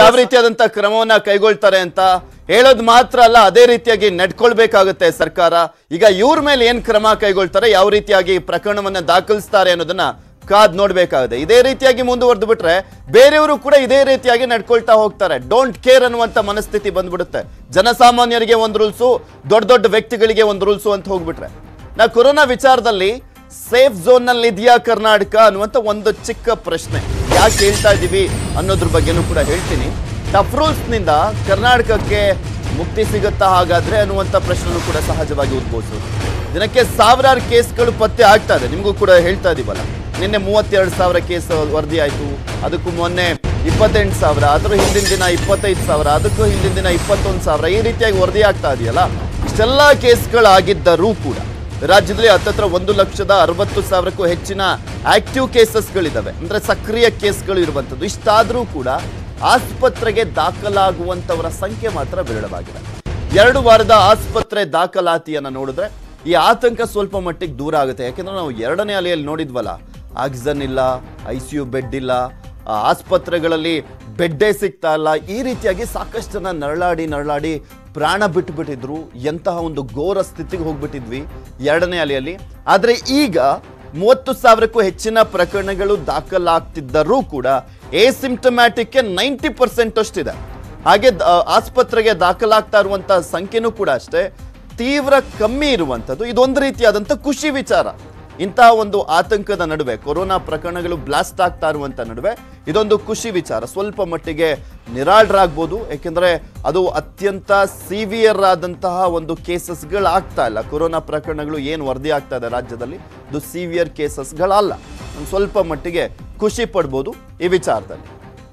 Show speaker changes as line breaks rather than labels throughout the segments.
ಯಾವ ರೀತಿಯಾದಂತ ಕ್ರಮವನ್ನ ಕೈಗೊಳ್ತಾರೆ ಅಂತ ಹೇಳೋದು ಮಾತ್ರ ಅಲ್ಲ ಅದೇ ರೀತಿಯಾಗಿ ನಡ್ಕೊಳ್ಬೇಕಾಗುತ್ತೆ ಸರ್ಕಾರ ಈಗ ಇವ್ರ ಮೇಲೆ ಏನ್ ಕ್ರಮ ಕೈಗೊಳ್ತಾರೆ ಯಾವ ರೀತಿಯಾಗಿ ಪ್ರಕರಣವನ್ನ ದಾಖಲಿಸ್ತಾರೆ ಅನ್ನೋದನ್ನ ಕಾದ್ ನೋಡ್ಬೇಕಾಗುತ್ತೆ ಇದೇ ರೀತಿಯಾಗಿ ಮುಂದುವರೆದು ಬಿಟ್ರೆ ಬೇರೆಯವರು ಕೂಡ ಇದೇ ರೀತಿಯಾಗಿ ನಡ್ಕೊಳ್ತಾ ಹೋಗ್ತಾರೆ ಡೋಂಟ್ ಕೇರ್ ಅನ್ನುವಂತ ಮನಸ್ಥಿತಿ ಬಂದ್ಬಿಡುತ್ತೆ ಜನಸಾಮಾನ್ಯರಿಗೆ ಒಂದು ರೂಲ್ಸು ದೊಡ್ಡ ದೊಡ್ಡ ವ್ಯಕ್ತಿಗಳಿಗೆ ಒಂದು ರೂಲ್ಸು ಅಂತ ಹೋಗ್ಬಿಟ್ರೆ ನಾ ಕೊರೋನಾ ವಿಚಾರದಲ್ಲಿ ಸೇಫ್ ಝೋನ್ ನಲ್ಲಿ ಇದೆಯಾ ಕರ್ನಾಟಕ ಅನ್ನುವಂತ ಒಂದು ಚಿಕ್ಕ ಪ್ರಶ್ನೆ ಯಾಕೆ ಹೇಳ್ತಾ ಇದ್ದೀವಿ ಅನ್ನೋದ್ರ ಬಗ್ಗೆನೂ ಕೂಡ ಹೇಳ್ತೀನಿ ಟಫ್ ರೂಲ್ಸ್ ನಿಂದ ಕರ್ನಾಟಕಕ್ಕೆ ಮುಕ್ತಿ ಸಿಗುತ್ತಾ ಹಾಗಾದ್ರೆ ಅನ್ನುವಂತ ಪ್ರಶ್ನೆನೂ ಕೂಡ ಸಹಜವಾಗಿ ಉದ್ಭವಿಸೋದು ದಿನಕ್ಕೆ ಸಾವಿರಾರು ಕೇಸ್ಗಳು ಪತ್ತೆ ಆಗ್ತಾ ಇದೆ ನಿಮಗೂ ಕೂಡ ಹೇಳ್ತಾ ಇದೀವಲ್ಲ ನಿನ್ನೆ ಮೂವತ್ತೆರಡು ಸಾವಿರ ಕೇಸ್ ವರದಿ ಆಯ್ತು ಅದಕ್ಕೂ ಮೊನ್ನೆ ಇಪ್ಪತ್ತೆಂಟು ಸಾವಿರ ಅದ್ರ ಹಿಂದಿನ ದಿನ ಇಪ್ಪತ್ತೈದು ಸಾವಿರ ಅದಕ್ಕೂ ಹಿಂದಿನ ದಿನ ಇಪ್ಪತ್ತೊಂದು ಸಾವಿರ ಈ ರೀತಿಯಾಗಿ ವರದಿ ಆಗ್ತಾ ಇದೆಯಲ್ಲ ಇಷ್ಟೆಲ್ಲ ಕೇಸ್ಗಳಾಗಿದ್ದರೂ ಕೂಡ ರಾಜ್ಯದಲ್ಲಿ ಹತ್ತತ್ರ ಒಂದು ಲಕ್ಷದ ಅರವತ್ತು ಸಾವಿರಕ್ಕೂ ಹೆಚ್ಚಿನ ಆಕ್ಟಿವ್ ಕೇಸಸ್ಗಳಿದಾವೆ ಅಂದ್ರೆ ಸಕ್ರಿಯ ಕೇಸ್ಗಳು ಇರುವಂಥದ್ದು ಇಷ್ಟಾದರೂ ಕೂಡ ಆಸ್ಪತ್ರೆಗೆ ದಾಖಲಾಗುವಂತವರ ಸಂಖ್ಯೆ ಮಾತ್ರ ವಿರಳವಾಗಿದೆ ಎರಡು ವಾರದ ಆಸ್ಪತ್ರೆ ದಾಖಲಾತಿಯನ್ನ ನೋಡಿದ್ರೆ ಈ ಆತಂಕ ಸ್ವಲ್ಪ ಮಟ್ಟಿಗೆ ದೂರ ಆಗುತ್ತೆ ಯಾಕೆಂದ್ರೆ ನಾವು ಎರಡನೇ ಅಲೆಯಲ್ಲಿ ನೋಡಿದ್ವಲ್ಲ ಆಕ್ಸಿಜನ್ ಇಲ್ಲ ಐ ಸಿ ಯು ಬೆಡ್ ಇಲ್ಲ ಆ ಆಸ್ಪತ್ರೆಗಳಲ್ಲಿ ಬೆಡ್ಡೇ ಸಿಗ್ತಾ ಇಲ್ಲ ಈ ರೀತಿಯಾಗಿ ಸಾಕಷ್ಟು ಜನ ನರಳಾಡಿ ನರಳಾಡಿ ಪ್ರಾಣ ಬಿಟ್ಟುಬಿಟ್ಟಿದ್ರು ಎಂತಹ ಒಂದು ಘೋರ ಸ್ಥಿತಿಗೆ ಹೋಗ್ಬಿಟ್ಟಿದ್ವಿ ಎರಡನೇ ಅಲೆಯಲ್ಲಿ ಆದರೆ ಈಗ ಮೂವತ್ತು ಸಾವಿರಕ್ಕೂ ಹೆಚ್ಚಿನ ಪ್ರಕರಣಗಳು ದಾಖಲಾಗ್ತಿದ್ದರೂ ಕೂಡ ಎಸಿಂಪ್ಟಮ್ಯಾಟಿಕ್ಗೆ ನೈಂಟಿ ಪರ್ಸೆಂಟ್ ಅಷ್ಟಿದೆ ಹಾಗೆ ದ- ಆಸ್ಪತ್ರೆಗೆ ದಾಖಲಾಗ್ತಾ ಇರುವಂತ ಸಂಖ್ಯೆನೂ ಕೂಡ ಅಷ್ಟೇ ತೀವ್ರ ಕಮ್ಮಿ ಇರುವಂಥದ್ದು ಇದೊಂದು ರೀತಿಯಾದಂಥ ಖುಷಿ ವಿಚಾರ ಇಂತಹ ಒಂದು ಆತಂಕದ ನಡುವೆ ಕೊರೋನಾ ಪ್ರಕರಣಗಳು ಬ್ಲಾಸ್ಟ್ ಆಗ್ತಾ ಇರುವಂತ ನಡುವೆ ಇದೊಂದು ಖುಷಿ ವಿಚಾರ ಸ್ವಲ್ಪ ಮಟ್ಟಿಗೆ ನಿರಾಳರಾಗ್ಬೋದು ಯಾಕೆಂದ್ರೆ ಅದು ಅತ್ಯಂತ ಸಿವಿಯರ್ ಆದಂತಹ ಒಂದು ಕೇಸಸ್ಗಳು ಆಗ್ತಾ ಇಲ್ಲ ಕೊರೋನಾ ಪ್ರಕರಣಗಳು ಏನು ವರದಿ ಆಗ್ತಾ ಇದೆ ರಾಜ್ಯದಲ್ಲಿ ಇದು ಸಿವಿಯರ್ ಕೇಸಸ್ಗಳಲ್ಲ ಒಂದ್ ಸ್ವಲ್ಪ ಮಟ್ಟಿಗೆ ಖುಷಿ ಪಡ್ಬೋದು ಈ ವಿಚಾರದಲ್ಲಿ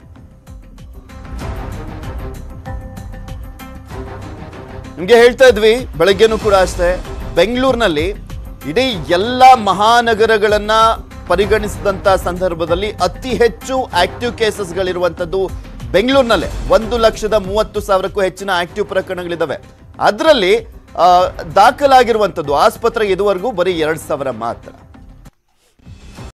ನಿಮಗೆ ಹೇಳ್ತಾ ಇದ್ವಿ ಬೆಳಗ್ಗೆನೂ ಕೂಡ ಅಷ್ಟೇ ಬೆಂಗಳೂರಿನಲ್ಲಿ ಇಡೀ ಎಲ್ಲ ಮಹಾನಗರಗಳನ್ನ ಪರಿಗಣಿಸಿದಂತ ಸಂದರ್ಭದಲ್ಲಿ ಅತಿ ಹೆಚ್ಚು ಆಕ್ಟಿವ್ ಕೇಸಸ್ಗಳಿರುವಂಥದ್ದು ಬೆಂಗಳೂರಿನಲ್ಲೇ ಒಂದು ಲಕ್ಷದ ಮೂವತ್ತು ಸಾವಿರಕ್ಕೂ ಹೆಚ್ಚಿನ ಆಕ್ಟಿವ್ ಪ್ರಕರಣಗಳಿದ್ದಾವೆ ಅದರಲ್ಲಿ ದಾಖಲಾಗಿರುವಂಥದ್ದು ಆಸ್ಪತ್ರೆಗೆ ಇದುವರೆಗೂ ಬರೀ ಎರಡು ಸಾವಿರ ಮಾತ್ರ